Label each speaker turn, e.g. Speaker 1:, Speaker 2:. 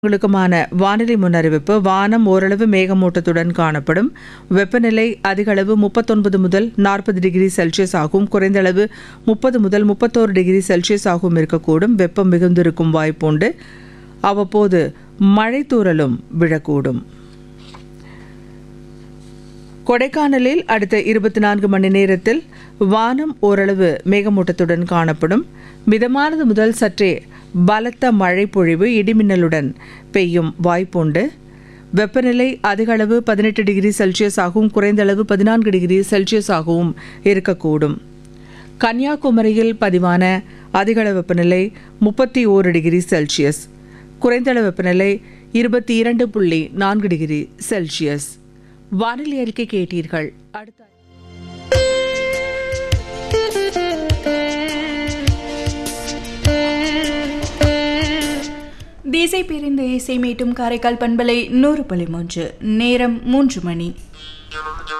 Speaker 1: உங்களுக்குமான வானிலை முன்னறிவிப்பு வானம் ஓரளவு மேகமூட்டத்துடன் காணப்படும் வெப்பநிலை அதிக அளவு முப்பத்தொன்பது முதல் நாற்பது டிகிரி செல்சியஸ் ஆகும் குறைந்த அளவு முப்பது முதல் முப்பத்தோரு டிகிரி செல்சியஸ் ஆகவும் இருக்கக்கூடும் வெப்பம் மிகுந்திருக்கும் வாய்ப்புண்டு அவ்வப்போது மழை தூறலும் விழக்கூடும் கொடைக்கானலில் அடுத்த இருபத்தி நான்கு மணி நேரத்தில் வானம் ஓரளவு மேகமூட்டத்துடன் காணப்படும் மிதமானது முதல் சற்றே பலத்த மழை பொழிவு இடிமின்னலுடன் பெய்யும் வாய்ப்புண்டு வெப்பநிலை அதிக அளவு பதினெட்டு டிகிரி செல்சியஸ் ஆகவும் குறைந்த அளவு பதினான்கு டிகிரி செல்சியஸ் ஆகவும் இருக்கக்கூடும் கன்னியாகுமரியில் பதிவான அதிகளவு வெப்பநிலை முப்பத்தி ஓரு டிகிரி செல்சியஸ் குறைந்தளவு வெப்பநிலை இருபத்தி இரண்டு புள்ளி நான்கு டிகிரி செல்சியஸ் வானிலை அறிக்கை கேட்டீர்கள் அடுத்த
Speaker 2: தேசை பிரிந்த இசை மீட்டும் காரைக்கால் பண்பலை நூறு புள்ளி மூன்று நேரம் மூன்று மணி